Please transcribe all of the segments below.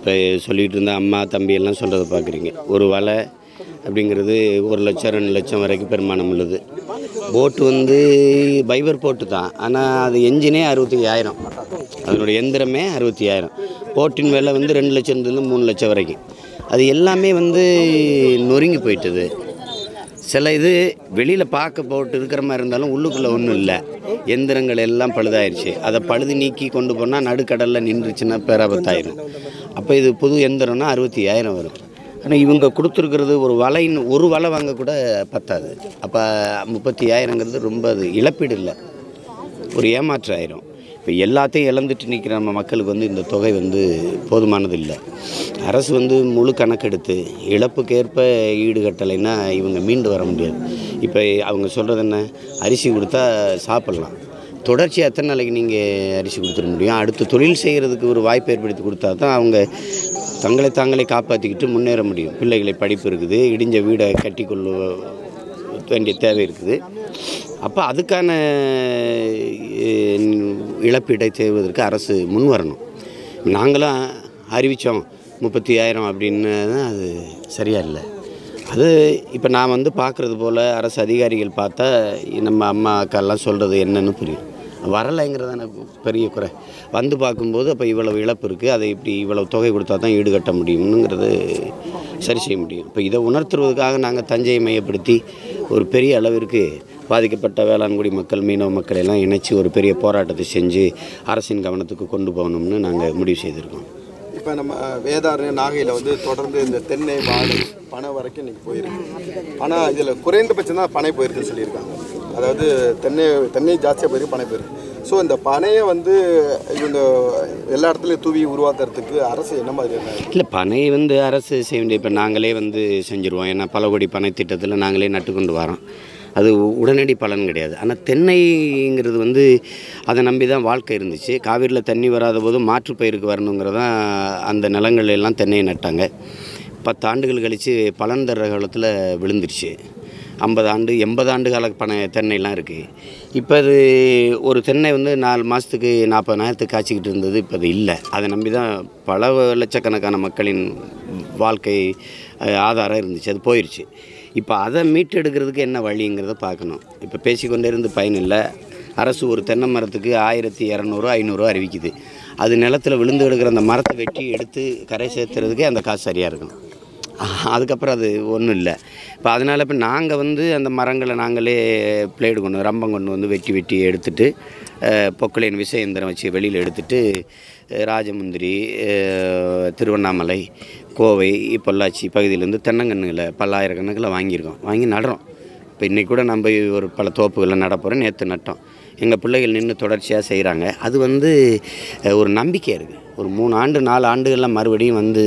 இப்போ சொல்லிகிட்டு இருந்த அம்மா தம்பி எல்லாம் சொல்கிறத பார்க்குறீங்க ஒரு வலை அப்படிங்கிறது ஒரு லட்சம் ரெண்டு லட்சம் வரைக்கும் பெருமானம் உள்ளது போட்டு வந்து பைபர் போட்டு தான் ஆனால் அது என்ஜினே அறுபத்தி ஆயிரம் அதனுடைய எந்திரமே அறுபத்தி ஆயிரம் போட்டின் விலை வந்து ரெண்டு லட்சத்துலேருந்து மூணு லட்சம் வரைக்கும் அது எல்லாமே வந்து நொறுங்கி போயிட்டது சில இது வெளியில் பார்க்க போட்டு இருக்கிற மாதிரி இருந்தாலும் உள்ளுக்குள்ளே ஒன்றும் இல்லை எந்திரங்கள் எல்லாம் பழுதாயிருச்சு அதை பழுது நீக்கி கொண்டு போனால் நடுக்கடலில் நின்றுச்சுன்னா பேராபத்தாயிரும் அப்போ இது புது எந்திரம்னா அறுபத்தி ஆயிரம் வரும் ஆனால் இவங்க கொடுத்துருக்கிறது ஒரு வலைன்னு ஒரு வலை வாங்க கூட பத்தாது அப்போ முப்பத்தி ஆயிரங்கிறது ரொம்ப அது இழப்பீடு இல்லை ஒரு ஏமாற்றம் ஆயிரும் இப்போ எல்லாத்தையும் இழந்துட்டு நிற்கிற நம்ம மக்களுக்கு வந்து இந்த தொகை வந்து போதுமானது இல்லை அரசு வந்து முழு கணக்கெடுத்து இழப்புக்கேற்ப ஈடுகட்டலைன்னா இவங்க மீண்டு வர முடியாது இப்போ அவங்க சொல்கிறது என்ன அரிசி கொடுத்தா சாப்பிட்லாம் தொடர்ச்சி எத்தனை நாளைக்கு நீங்கள் அரிசி கொடுத்துட முடியும் அடுத்து தொழில் செய்கிறதுக்கு ஒரு வாய்ப்பு ஏற்படுத்தி கொடுத்தா தான் அவங்க தங்களை தாங்களே காப்பாற்றிக்கிட்டு முன்னேற முடியும் பிள்ளைகளை படிப்பு இருக்குது இடிஞ்ச வீடை கட்டிக்கொள்ள வேண்டிய தேவை இருக்குது அப்போ அதுக்கான அஹ், இழப்பீடை செய்வதற்கு அரசு முன் வரணும் நாங்களும் அறிவித்தோம் முப்பத்தி ஆயிரம் அப்படின்னு தான் அது சரியா இல்லை அது இப்போ நான் வந்து பார்க்குறது போல் அரசு அதிகாரிகள் பார்த்தா நம்ம அம்மா அக்காலாம் சொல்கிறது என்னன்னு புரியும் வரலைங்கிறது எனக்கு பெரிய குறை வந்து பார்க்கும்போது அப்போ இவ்வளவு இழப்பு இருக்குது அதை இப்படி இவ்வளவு தொகை கொடுத்தா தான் ஈடுகட்ட முடியும்னுங்கிறது சரி செய்ய முடியும் இப்போ இதை உணர்த்துறதுக்காக நாங்கள் தஞ்சையை மையப்படுத்தி ஒரு பெரிய அளவிற்கு பாதிக்கப்பட்ட வேளாண்குடி மக்கள் மீனவ மக்கள் எல்லாம் இணைச்சி ஒரு பெரிய போராட்டத்தை செஞ்சு அரசின் கவனத்துக்கு கொண்டு போகணும்னு நாங்கள் முடிவு செய்திருக்கோம் இப்போ நம்ம வேதாரண்ய நாகையில் வந்து தொடர்ந்து இந்த தென்னை வாழை பனை வரைக்கும் இன்னைக்கு போயிருக்கு ஆனால் இதில் குறைந்தபட்சம் தான் பனை போயிருக்குன்னு சொல்லியிருக்காங்க அதாவது தென்னை தென்னை ஜாஸ்தியாக போயிருக்கு பனை போயிருக்கு ஸோ இந்த பனையை வந்து இவங்க எல்லா இடத்துலையும் தூவி உருவாக்குறதுக்கு அரசு என்ன மாதிரியான இல்லை பனை வந்து அரசு செய்ய வேண்டிய இப்போ நாங்களே வந்து செஞ்சுருவோம் ஏன்னா பல கோடி பனை திட்டத்தில் நாங்களே நட்டு கொண்டு வரோம் அது உடனடி பலன் கிடையாது ஆனால் தென்னைங்கிறது வந்து அதை நம்பி தான் வாழ்க்கை இருந்துச்சு காவிரியில் தண்ணி வராத போது மாற்றுப் பயிருக்கு வரணுங்கிறதான் அந்த நிலங்கள் எல்லாம் தென்னையை நட்டாங்க பத்து ஆண்டுகள் கழித்து பலன் தர்ற காலத்தில் விழுந்துருச்சு ஐம்பது ஆண்டு எண்பது ஆண்டு கால பனை தென்னைலாம் இருக்குது இப்போ அது ஒரு தென்னை வந்து நாலு மாதத்துக்கு நாற்பதாயிரத்துக்கு காய்ச்சிக்கிட்டு இருந்தது இப்போ அது இல்லை அதை நம்பி தான் பல லட்சக்கணக்கான மக்களின் வாழ்க்கை அஹ், ஆதாரம் இருந்துச்சு அது போயிடுச்சு இப்போ அதை மீட்டெடுக்கிறதுக்கு என்ன வழிங்கிறத பார்க்கணும் இப்போ பேசிக்கொண்டே இருந்து பயன் இல்லை அரசு ஒரு தென்னை மரத்துக்கு ஆயிரத்தி இரநூறு ஐநூறுரூவா அறிவிக்குது அது நிலத்தில் விழுந்து எடுக்கிற அந்த மரத்தை வெட்டி எடுத்து கரை சேர்த்துறதுக்கே அந்த காசு சரியாக இருக்கும் அதுக்கப்புறம் அது ஒன்றும் இல்லை இப்போ அதனால் இப்போ நாங்கள் வந்து அந்த மரங்களை நாங்களே பிளேடு கொண்டு வந்து, ரம்பம் கொண்டு வந்து வெட்டி வெட்டி எடுத்துட்டு அஹ், பொக்லைன் விச இயந்திரம் வச்சு வெளியில் எடுத்துட்டு அஹ், ராஜமுந்திரி அஹ், திருவண்ணாமலை கோவை பொள்ளாச்சி பகுதியிலேருந்து தென்னங்கன்றுகளை பல்லாயிரக்கணக்கில் வாங்கியிருக்கோம் வாங்கி நடுறோம் இப்போ இன்றைக்கி கூட நம்ம ஒரு பல தோப்புகளில் நட போகிறோம் நேற்று நட்டோம் எங்கள் பிள்ளைகள் நின்று தொடர்ச்சியாக செய்கிறாங்க அது வந்து அஹ், ஒரு நம்பிக்கை இருக்குது ஒரு மூணு ஆண்டு நாலு ஆண்டுகளில் மறுபடியும் வந்து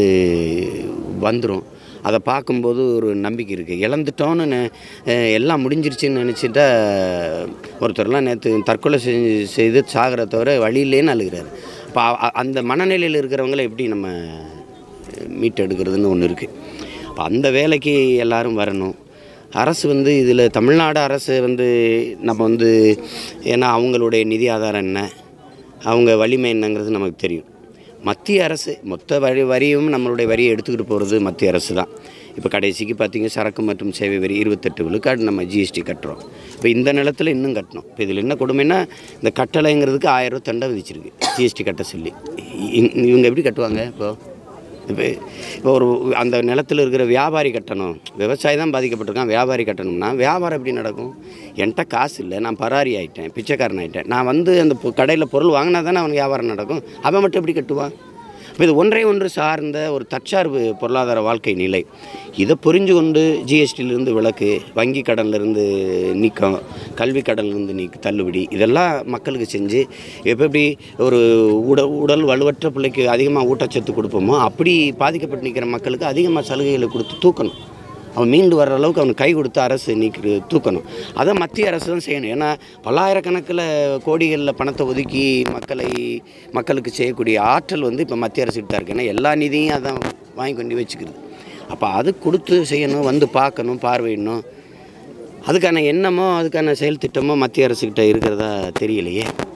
வந்துடும் அதை பார்க்கும்போது ஒரு நம்பிக்கை இருக்குது இழந்துட்டோன்னு நெ- அஹ், எல்லாம் முடிஞ்சிருச்சுன்னு நினச்சிட்டா ஒருத்தர்லாம் நேற்று தற்கொலை செஞ்சு செய்து சாகிற தவிர வழியிலேன்னு அழுகிறாரு அப்போ அ- அந்த மனநிலையில் இருக்கிறவங்கள எப்படி நம்ம மீட்டெடுக்கிறதுன்னு ஒன்று இருக்குது அப்போ அந்த வேலைக்கு எல்லாரும் வரணும் அரசு வந்து இதில் தமிழ்நாடு அரசு வந்து நம்ம வந்து ஏன்னா அவங்களுடைய நிதி ஆதாரம் என்ன அவங்க வலிமை என்னங்கிறது நமக்கு தெரியும் மத்திய அரசு மொத்த வரி வரியும் நம்மளுடைய வரியை எடுத்துக்கிட்டு போகிறது மத்திய அரசு தான் இப்போ கடைசிக்கு பார்த்தீங்க சரக்கு மற்றும் சேவை வரி இருபத்தெட்டு விழுக்காடு நம்ம ஜிஎஸ்டி கட்டுறோம் இப்போ இந்த நிலத்தில் இன்னும் கட்டணும் இப்போ இதில் என்ன கொடுமைன்னா இந்த கட்டளைங்கிறதுக்கு ஆயிரம் ரூபா தண்டை விதிச்சிருக்கு ஜிஎஸ்டி கட்ட சொல்லி இ- இவங்க எப்படி கட்டுவாங்க இப்போ இப்போ இப்போ ஒரு அந்த நிலத்தில் இருக்கிற வியாபாரி கட்டணும் விவசாயி தான் பாதிக்கப்பட்டிருக்கான் வியாபாரி கட்டணும்னா வியாபாரம் எப்படி நடக்கும் என்கிட்ட காசு இல்லை நான் பராரி ஆயிட்டேன் பிச்சைக்காரன் ஆயிட்டேன் நான் வந்து அந்த கடையில் பொருள் வாங்கினா தானே அவனுக்கு வியாபாரம் நடக்கும் அவன் மட்டும் எப்படி கட்டுவான் இப்போ இது ஒன்றை ஒன்று சார்ந்த ஒரு தற்சார்பு பொருளாதார வாழ்க்கை நிலை இதை புரிஞ்சு கொண்டு ஜிஎஸ்டியிலிருந்து விலக்கு வங்கி கடன்லேருந்து நீக்கம் கல்வி கடன்லேருந்து நீக்க தள்ளுபடி இதெல்லாம் மக்களுக்கு செஞ்சு எப்போ எப்படி ஒரு உட உடல் வலுவற்ற பிள்ளைக்கு அதிகமாக ஊட்டச்சத்து கொடுப்போமோ அப்படி பாதிக்கப்பட்டு நிற்கிற மக்களுக்கு அதிகமாக சலுகைகளை கொடுத்து தூக்கணும் அவன் மீண்டு வர்ற அளவுக்கு அவனுக்கு கை கொடுத்து அரசு நீக்கி தூக்கணும் அதை மத்திய அரசு தான் செய்யணும் ஏன்னா பல்லாயிரக்கணக்கில் கோடிகளில் பணத்தை ஒதுக்கி மக்களை மக்களுக்கு செய்யக்கூடிய ஆற்றல் வந்து இப்போ மத்திய அரசுக்கிட்ட தான் இருக்குது ஏன்னா எல்லா நிதியும் அதான் வாங்கி கொண்டு வச்சுக்குது அப்போ அது கொடுத்து செய்யணும் வந்து பார்க்கணும் பார்வையிடணும் அதுக்கான எண்ணமோ அதுக்கான செயல் திட்டமோ மத்திய அரசுக்கிட்ட இருக்கிறதா தெரியலையே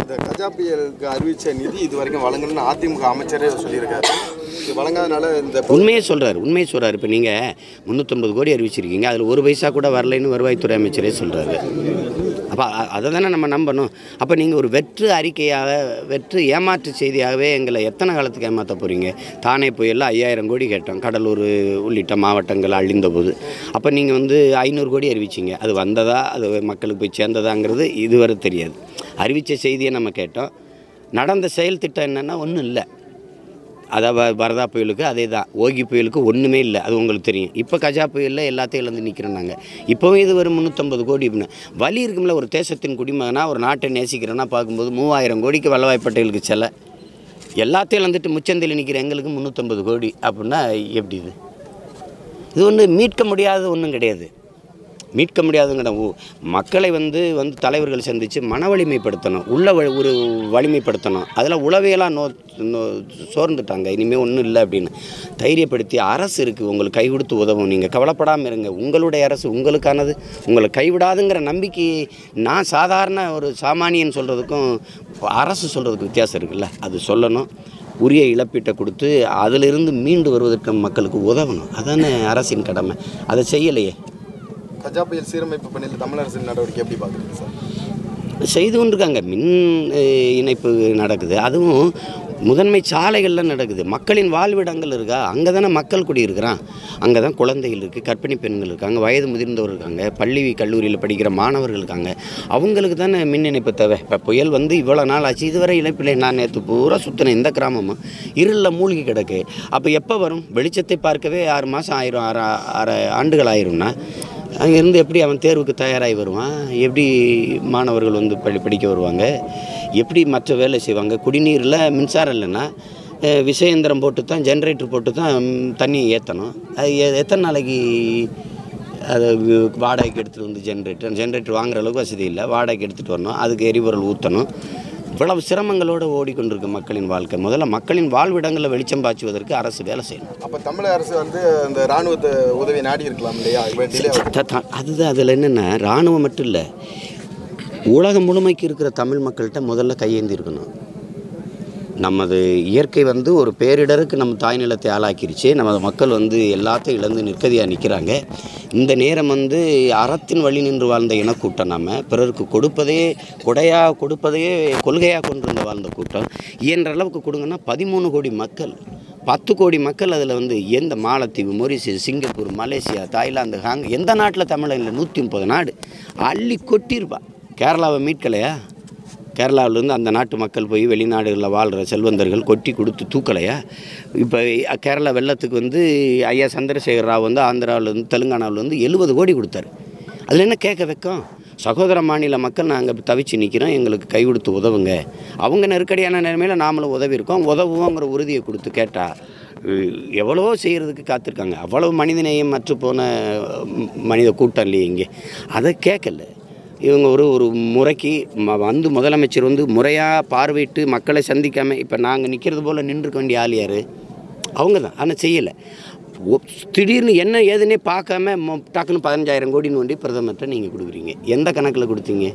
இந்த கஜா புயலுக்கு அறிவிச்ச நிதி இது வரைக்கும் வழங்கணும்னு அதிமுக அமைச்சரே சொல்லியிருக்காரு இது வழங்காதனால இந்த உண்மையே சொல்கிறார் உண்மையை சொல்கிறார் இப்போ நீங்கள் முந்நூற்றம்பது கோடி அறிவிச்சிருக்கீங்க அதில் ஒரு பைசா கூட வரலைன்னு வருவாய்த்துறை அமைச்சரே சொல்கிறாரு அப்போ அதை தானே நம்ம நம்பணும் அப்போ நீங்கள் ஒரு வெற்று அறிக்கையாக வெற்று ஏமாற்று செய்தியாகவே எங்களை எத்தனை காலத்துக்கு ஏமாற்ற போகிறீங்க தானே புயலில் ஐயாயிரம் கோடி கேட்டோம் கடலூர் உள்ளிட்ட மாவட்டங்கள் அழிந்த போது அப்போ நீங்கள் வந்து ஐநூறு கோடி அறிவிச்சிங்க அது வந்ததா அது மக்களுக்கு போய் சேர்ந்ததாங்கிறது இதுவரை தெரியாது அறிவித்த செய்தியை நம்ம கேட்டோம் நடந்த செயல் திட்டம் என்னென்னா ஒன்றும் இல்லை அதாவது வரதா புயலுக்கு அதே தான் ஓகி புயலுக்கு ஒன்றுமே இல்லை அது உங்களுக்கு தெரியும் இப்போ கஜா புயலில் எல்லாத்தையும் இழந்து நிற்கிறோம் நாங்கள் இப்போவே இது ஒரு முந்நூற்றம்பது கோடி அப்படின்னு வழி இருக்கும்ல ஒரு தேசத்தின் குடிமகனா ஒரு நாட்டை நேசிக்கிறேன்னா பார்க்கும்போது மூவாயிரம் கோடிக்கு வல்லவாய் பட்டேலுக்கு செல்ல எல்லாத்தையும் இழந்துட்டு முச்சந்தில் நிற்கிற எங்களுக்கு முந்நூற்றம்பது கோடி அப்படின்னா எப்படி இது இது ஒன்று மீட்க முடியாத ஒன்றும் கிடையாது மீட்க முடியாதுங்கிற ஊ- மக்களை வந்து வந்து தலைவர்கள் சந்தித்து மன வலிமைப்படுத்தணும் உள்ள வ- ஒரு வலிமைப்படுத்தணும் அதில் உளவியலாக நோ நோ சோர்ந்துட்டாங்க இனிமேல் ஒன்றும் இல்லை அப்படின்னு தைரியப்படுத்தி அரசு இருக்குது உங்களுக்கு கை கொடுத்து உதவும் நீங்கள் கவலைப்படாமல் இருங்க உங்களுடைய அரசு உங்களுக்கானது உங்களை கைவிடாதுங்கிற நம்பிக்கை நான் சாதாரண ஒரு சாமானியன் சொல்கிறதுக்கும் அரசு சொல்கிறதுக்கு வித்தியாசம் இருக்குல்ல அது சொல்லணும் உரிய இழப்பீட்டை கொடுத்து அதிலிருந்து மீண்டு வருவதற்கு மக்களுக்கு உதவணும் அதானே அரசின் கடமை அதை செய்யலையே கஜா புயல் சீரமைப்பு பணியில் தமிழரசின் நடவடிக்கை எப்படி பார்க்குறீங்க சார் செய்து கொண்டிருக்காங்க மின் அஹ், இணைப்பு நடக்குது அதுவும் முதன்மை சாலைகளில் நடக்குது மக்களின் வாழ்விடங்கள் இருக்கா அங்கே தானே மக்கள் குடியிருக்கிறான் அங்கே தான் குழந்தைகள் இருக்குது கர்ப்பிணி பெண்கள் இருக்காங்க வயது முதிர்ந்தவர் இருக்காங்க பள்ளி கல்லூரியில் படிக்கிற மாணவர்கள் இருக்காங்க அவங்களுக்கு தானே மின் இணைப்பு தேவை இப்போ புயல் வந்து இவ்வளோ நாள் ஆச்சு இதுவரை இணைப்பில்லை நான் நேற்று பூரா சுற்றினேன் இந்த கிராமமும் இருளில் மூழ்கி கிடக்கு அப்போ எப்போ வரும் வெளிச்சத்தை பார்க்கவே ஆறு மாதம் ஆயிரும் ஆறு அரை ஆண்டுகள் ஆயிரும்னா அங்கேருந்து எப்படி அவன் தேர்வுக்கு தயாராகி வருவான் எப்படி மாணவர்கள் வந்து பள்ளி படிக்க வருவாங்க எப்படி மற்ற வேலை செய்வாங்க குடிநீரில் மின்சாரம் இல்லைன்னா அஹ், விஷயந்திரம் போட்டு தான் ஜென்ரேட்டர் போட்டு தான் ம், தண்ணி ஏற்றணும் அது எ- எத்தனை நாளைக்கு அதை வி- வாடகைக்கு எடுத்துகிட்டு வந்து ஜென்ரேட்டர் ஜென்ரேட்டர் வாங்குற அளவுக்கு வசதி இல்லை வாடகைக்கு எடுத்துகிட்டு வரணும் அதுக்கு எரிபொருள் ஊற்றணும் இவ்வளவு சிரமங்களோடு ஓடிக்கொண்டிருக்க மக்களின் வாழ்க்கை முதல்ல மக்களின் வாழ்விடங்களில் வெளிச்சம் பாய்ச்சுவதற்கு அரசு வேலை செய்யணும் அப்போ தமிழக அரசு வந்து அந்த ராணுவத்தை உதவி நாடி இருக்கலாம் இல்லையா இப்போ டிலே ஆகுது த- த- அதுதான் அதில் என்னென்னா இராணுவம் மட்டும் இல்லை உலகம் முழுமைக்கு இருக்கிற தமிழ் மக்கள்கிட்ட முதல்ல கையேந்தி இருக்கணும் நமது இயற்கை வந்து ஒரு பேரிடருக்கு நம்ம தாய் நிலத்தை ஆளாக்கிருச்சு நமது மக்கள் வந்து எல்லாத்தையும் இழந்து நிற்கதியாக நிற்கிறாங்க இந்த நேரம் வந்து அறத்தின் வழி நின்று வாழ்ந்த இனக்கூட்டம் நம்ம பிறருக்கு கொடுப்பதே கொடையாக கொடுப்பதையே கொள்கையாக கொண்டிருந்த வாழ்ந்த கூட்டம் இயன்ற அளவுக்கு கொடுங்கன்னா பதிமூணு கோடி மக்கள் பத்து கோடி மக்கள் அதில் வந்து எந்த மாலத்தீவு Mauritius Singapore Malaysia Thailand Hong எந்த நாட்டில் தமிழன் இல்லை நூற்றி முப்பது நாடு அள்ளி கொட்டியிருப்பா கேரளாவை மீட்கலையா கேரளாவிலேருந்து அந்த நாட்டு மக்கள் போய் வெளிநாடுகளில் வாழ்கிற செல்வந்தர்கள் கொட்டி கொடுத்து தூக்கலையா இப்போ கேரளா வெள்ளத்துக்கு வந்து ஐயா சந்திரசேகர ராவ் வந்து ஆந்திராவிலேருந்து தெலுங்கானாவிலேருந்து எழுபது கோடி கொடுத்தாரு அதில் என்ன கேட்க வைக்கும் சகோதர மாநில மக்கள் நாங்கள் தவிச்சு நிற்கிறோம் எங்களுக்கு கை கொடுத்து உதவுங்க அவங்க நெருக்கடியான நிலைமையில் நாமளும் உதவி இருக்கோம் உதவுவோங்கிற உறுதியை கொடுத்து கேட்டால் எவ்வளவோ செய்கிறதுக்கு காத்திருக்காங்க அவ்வளவு மனிதநேயம் மற்று போன ம், மனித கூட்டம் இல்லையே இங்கே அதை கேட்கல இவங்க ஒரு ஒரு முறைக்கு ம- வந்து முதலமைச்சர் வந்து முறையாக பார்வையிட்டு மக்களை சந்திக்காமல் இப்போ நாங்கள் நிற்கிறது போல் நின்றுக்க வேண்டிய ஆள் யார் அவங்க தான் ஆனால் செய்யலை திடீர்னு என்ன ஏதுன்னே பார்க்காம மொ- டக்குன்னு பதினஞ்சாயிரம் கோடின்னு வேண்டி பிரதமர்கிட்ட நீங்கள் கொடுக்குறீங்க எந்த கணக்கில் கொடுத்தீங்க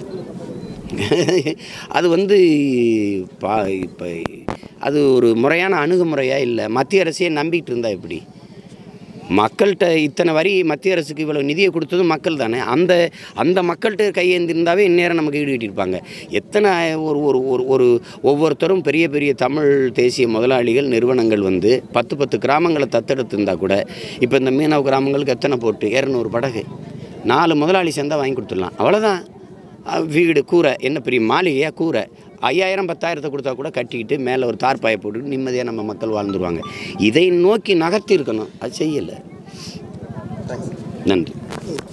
அது வந்து பா இப்போ அது ஒரு முறையான அணுகுமுறையாக இல்லை மத்திய அரசையே நம்பிக்கிட்டு இருந்தா எப்படி மக்கள்கிட்ட இத்தனை வரி மத்திய அரசுக்கு இவ்வளோ நிதியை கொடுத்ததும் மக்கள் தானே அந்த அந்த மக்கள்கிட்ட கையேந்திருந்தாவே இந்நேரம் நமக்கு ஈடு கட்டியிருப்பாங்க எத்தனை ஒரு ஒரு ஒரு ஒரு ஒவ்வொருத்தரும் பெரிய பெரிய தமிழ் தேசிய முதலாளிகள் நிறுவனங்கள் வந்து பத்து பத்து கிராமங்களை தத்தெடுத்து இருந்தால் கூட இப்போ இந்த மீனவ கிராமங்களுக்கு எத்தனை போட்டு இரநூறு படகு நாலு முதலாளி சேர்ந்தா வாங்கி கொடுத்துடலாம் அவ்வளோதான் அஹ் வீடு கூரை என்ன பெரிய மாளிகையாக கூரை ஐயாயிரம் பத்தாயிரத்தை கொடுத்தா கூட கட்டிக்கிட்டு மேலே ஒரு தார்பாயை போட்டு நிம்மதியாக நம்ம மக்கள் வாழ்ந்துருவாங்க இதை நோக்கி நகர்த்தி இருக்கணும் அது செய்யலை தேங்க்ஸ் நன்றி